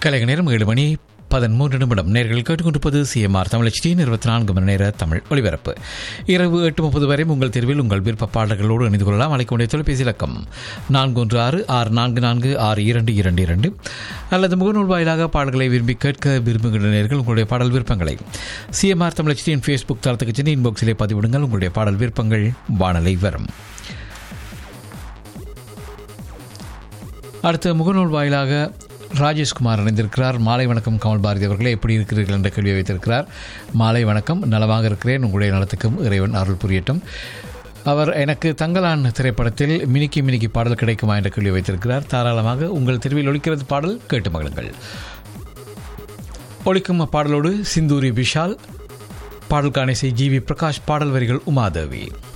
கலைக நேரம் ஏழு மணி பதிமூன்று நிமிடம் நேர்கள் கேட்டுக்கொண்டிருப்பது சிஎம்ஆர் தமிழ் டி இருபத்தி நான்கு மணி நேர தமிழ் ஒலிபரப்பு இரவு எட்டு முப்பது வரை உங்கள் தெருவில் உங்கள் விருப்ப பாடல்களோடு இணைந்து கொள்ளலாம் அழைக்க வேண்டிய தொலைபேசி இலக்கம் நான்கு ஒன்று ஆறு ஆறு நான்கு நான்கு ஆறு இரண்டு இரண்டு இரண்டு அல்லது முகநூல் வாயிலாக பாடல்களை விரும்பி கேட்க விரும்புகின்ற நேர்கள் உங்களுடைய பாடல் விருப்பங்களை சிஎம்ஆர் தமிழ் டியின் ஃபேஸ்புக் தளத்துக்கு சென்று இன்பாக்ஸிலே பதிவிடுங்கள் உங்களுடைய பாடல் விருப்பங்கள் வானலை வரும் அடுத்த முகநூல் வாயிலாக ராஜேஷ்குமார் இணைந்திருக்கிறார் மாலை வணக்கம் கமல் பாரதி அவர்களே எப்படி இருக்கிறீர்கள் என்ற கேள்வியை வைத்திருக்கிறார் மாலை வணக்கம் நலமாக இருக்கிறேன் உங்களுடைய நலத்துக்கும் இறைவன் அருள் புரியட்டும் அவர் எனக்கு தங்கலான் திரைப்படத்தில் மினிக்கி மினிக்கி பாடல் கிடைக்குமா என்ற கேள்வி வைத்திருக்கிறார் தாராளமாக உங்கள் தெருவில் ஒழிக்கிறது பாடல் கேட்டு மகிழுங்கள் ஒழிக்கும் பாடலோடு சிந்தூரி விஷால் பாடல் காணிசை ஜி வி பிரகாஷ் பாடல் வரிகள் உமாதேவி